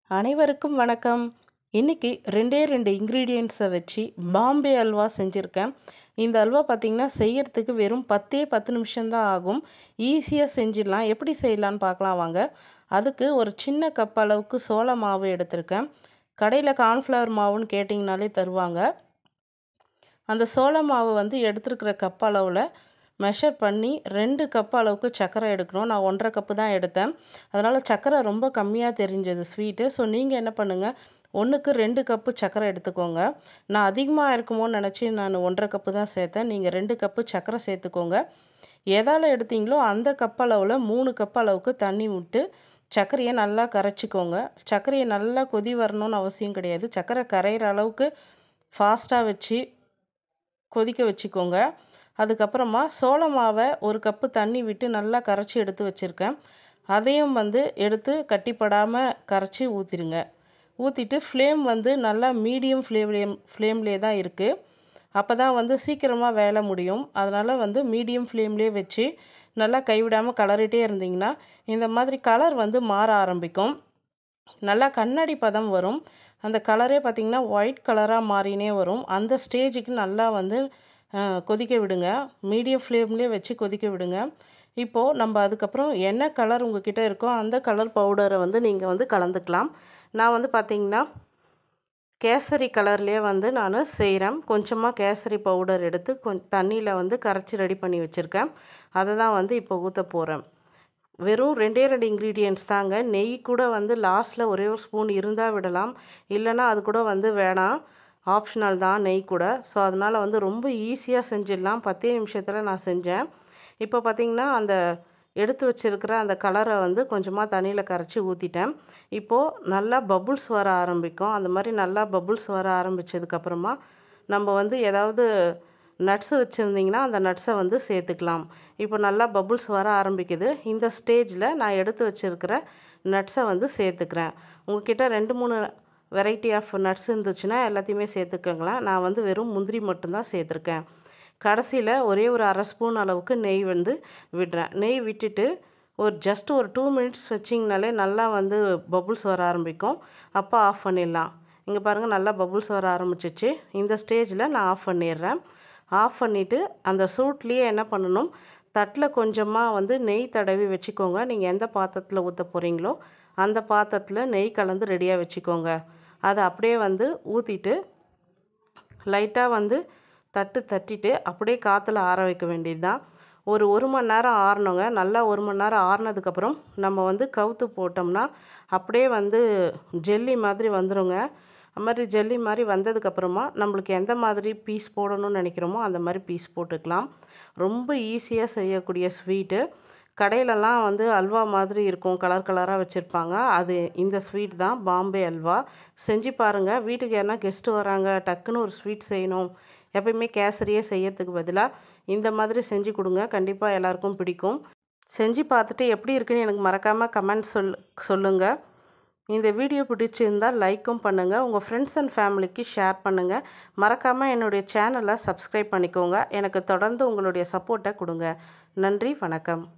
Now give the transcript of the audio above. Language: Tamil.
அனைவருக்கும் வணக்கம் இன்றைக்கி ரெண்டே ரெண்டு இன்க்ரீடியண்ட்ஸை வச்சு பாம்பே அல்வா செஞ்சுருக்கேன் இந்த அல்வா பார்த்திங்கன்னா செய்யறதுக்கு வெறும் பத்தே பத்து நிமிஷம்தான் ஆகும் ஈஸியாக செஞ்சிடலாம் எப்படி செய்யலான்னு பார்க்கலாம் வாங்க அதுக்கு ஒரு சின்ன கப் அளவுக்கு சோள மாவு எடுத்திருக்கேன் கடையில் கார்ன்ஃப்ளவர் மாவுன்னு கேட்டிங்கனாலே தருவாங்க அந்த சோள மாவு வந்து எடுத்துருக்கிற கப் அளவில் மெஷர் பண்ணி ரெண்டு கப் அளவுக்கு சர்க்கரை எடுக்கணும் நான் ஒன்றரை கப்பு தான் எடுத்தேன் அதனால் சர்க்கரை ரொம்ப கம்மியாக தெரிஞ்சது ஸ்வீட்டு ஸோ நீங்கள் என்ன பண்ணுங்கள் ஒன்றுக்கு ரெண்டு கப்பு சர்க்கரை எடுத்துக்கோங்க நான் அதிகமாக இருக்குமோன்னு நினச்சி நான் ஒன்றரை கப்பு தான் சேர்த்தேன் நீங்கள் ரெண்டு கப்பு சர்க்கரை சேர்த்துக்கோங்க எதால் எடுத்தீங்களோ அந்த கப் அளவில் மூணு கப் அளவுக்கு தண்ணி விட்டு சர்க்கரையை நல்லா கரைச்சிக்கோங்க சர்க்கரையை நல்லா கொதி வரணும்னு அவசியம் கிடையாது சர்க்கரை கரையிற அளவுக்கு ஃபாஸ்ட்டாக வச்சு கொதிக்க வச்சுக்கோங்க அதுக்கப்புறமா சோள மாவை ஒரு கப்பு தண்ணி விட்டு நல்லா கரைச்சி எடுத்து வச்சுருக்கேன் அதையும் வந்து எடுத்து கட்டிப்படாமல் கரைச்சி ஊற்றிடுங்க ஊற்றிட்டு ஃப்ளேம் வந்து நல்லா மீடியம் ஃப்ளேம்லேயே ஃப்ளேம்லேயே தான் இருக்குது அப்போ தான் வந்து சீக்கிரமாக வேலை முடியும் அதனால் வந்து மீடியம் ஃப்ளேம்லேயே வச்சு நல்லா கைவிடாமல் கலரிட்டே இருந்திங்கன்னா இந்த மாதிரி கலர் வந்து மாற ஆரம்பிக்கும் நல்லா கண்ணாடி பதம் வரும் அந்த கலரே பார்த்திங்கன்னா ஒயிட் கலராக மாறினே வரும் அந்த ஸ்டேஜுக்கு நல்லா வந்து கொதிக்க விடுங்க மீடியம் ஃப்ளேம்லேயே வச்சு கொதிக்க விடுங்க இப்போது நம்ம அதுக்கப்புறம் என்ன கலர் உங்ககிட்ட இருக்கோ அந்த கலர் பவுடரை வந்து நீங்கள் வந்து கலந்துக்கலாம் நான் வந்து பார்த்திங்கன்னா கேசரி கலர்லேயே வந்து நான் செய்கிறேன் கொஞ்சமாக கேசரி பவுடர் எடுத்து கொஞ்ச தண்ணியில் வந்து கரைச்சி ரெடி பண்ணி வச்சுருக்கேன் அதை தான் வந்து இப்போ ஊற்ற போகிறேன் வெறும் ரெண்டே ரெண்டு இன்க்ரீடியன்ட்ஸ் தாங்க நெய் கூட வந்து லாஸ்ட்டில் ஒரே ஒரு ஸ்பூன் இருந்தால் விடலாம் இல்லைனா அது கூட வந்து வேணாம் ஆப்ஷனல் தான் நெய் கூட ஸோ அதனால் வந்து ரொம்ப ஈஸியாக செஞ்சிடலாம் பத்தே நிமிஷத்தில் நான் செஞ்சேன் இப்போ பார்த்திங்கன்னா அந்த எடுத்து வச்சுருக்கிற அந்த கலரை வந்து கொஞ்சமாக தண்ணியில் கரைச்சி ஊற்றிட்டேன் இப்போது நல்லா பபுள்ஸ் வர ஆரம்பிக்கும் அந்த மாதிரி நல்லா பபுள்ஸ் வர ஆரம்பித்ததுக்கப்புறமா நம்ம வந்து ஏதாவது நட்ஸு வச்சுருந்திங்கன்னா அந்த நட்ஸை வந்து சேர்த்துக்கலாம் இப்போ நல்லா பபுள்ஸ் வர ஆரம்பிக்குது இந்த ஸ்டேஜில் நான் எடுத்து வச்சுருக்கிற நட்ஸை வந்து சேர்த்துக்கிறேன் உங்ககிட்ட ரெண்டு மூணு வெரைட்டி ஆஃப் நட்ஸ் இருந்துச்சுன்னா எல்லாத்தையுமே சேர்த்துக்கோங்களேன் நான் வந்து வெறும் முந்திரி மட்டும்தான் சேர்த்துருக்கேன் கடைசியில் ஒரே ஒரு அரை ஸ்பூன் அளவுக்கு நெய் வந்து விடுறேன் நெய் விட்டுட்டு ஒரு ஜஸ்ட் ஒரு டூ மினிட்ஸ் வச்சிங்கனாலே நல்லா வந்து பபுள்ஸ் வர ஆரம்பிக்கும் அப்போ ஆஃப் பண்ணிடலாம் இங்கே பாருங்கள் நல்லா பபுள்ஸ் வர ஆரம்பிச்சிச்சு இந்த ஸ்டேஜில் நான் ஆஃப் பண்ணிடுறேன் ஆஃப் பண்ணிவிட்டு அந்த சூட்லேயே என்ன பண்ணணும் தட்டில் கொஞ்சமாக வந்து நெய் தடவி வச்சுக்கோங்க நீங்கள் எந்த பாத்திரத்தில் ஊற்ற போகிறீங்களோ அந்த பாத்திரத்தில் நெய் கலந்து ரெடியாக வச்சுக்கோங்க அதை அப்படியே வந்து ஊற்றிட்டு லைட்டாக வந்து தட்டு தட்டிட்டு அப்படியே காற்றுல ஆற வைக்க வேண்டியது தான் ஒரு ஒரு மணி நேரம் ஆறணுங்க நல்லா ஒரு மணி நேரம் ஆறினதுக்கப்புறம் நம்ம வந்து கவுத்து போட்டோம்னா அப்படியே வந்து ஜெல்லி மாதிரி வந்துடுங்க அது மாதிரி ஜெல்லி மாதிரி வந்ததுக்கப்புறமா நம்மளுக்கு எந்த மாதிரி பீஸ் போடணும்னு நினைக்கிறோமோ அந்த மாதிரி பீஸ் போட்டுக்கலாம் ரொம்ப ஈஸியாக செய்யக்கூடிய ஸ்வீட்டு கடையிலலாம் வந்து அல்வா மாதிரி இருக்கும் கலர் கலராக வச்சுருப்பாங்க அது இந்த ஸ்வீட் தான் பாம்பே அல்வா செஞ்சு பாருங்கள் வீட்டுக்கு யாருனா கெஸ்ட்டு வராங்க டக்குன்னு ஒரு ஸ்வீட் செய்யணும் எப்பயுமே கேசரியே செய்யறதுக்கு பதிலாக இந்த மாதிரி செஞ்சு கொடுங்க கண்டிப்பாக எல்லாருக்கும் பிடிக்கும் செஞ்சு பார்த்துட்டு எப்படி இருக்குன்னு எனக்கு மறக்காமல் கமெண்ட் சொல் சொல்லுங்கள் இந்த வீடியோ பிடிச்சிருந்தால் லைக்கும் பண்ணுங்கள் உங்கள் ஃப்ரெண்ட்ஸ் அண்ட் ஃபேமிலிக்கு ஷேர் பண்ணுங்கள் மறக்காமல் என்னுடைய சேனலை சப்ஸ்கிரைப் பண்ணிக்கோங்க எனக்கு தொடர்ந்து உங்களுடைய சப்போர்ட்டை கொடுங்க நன்றி வணக்கம்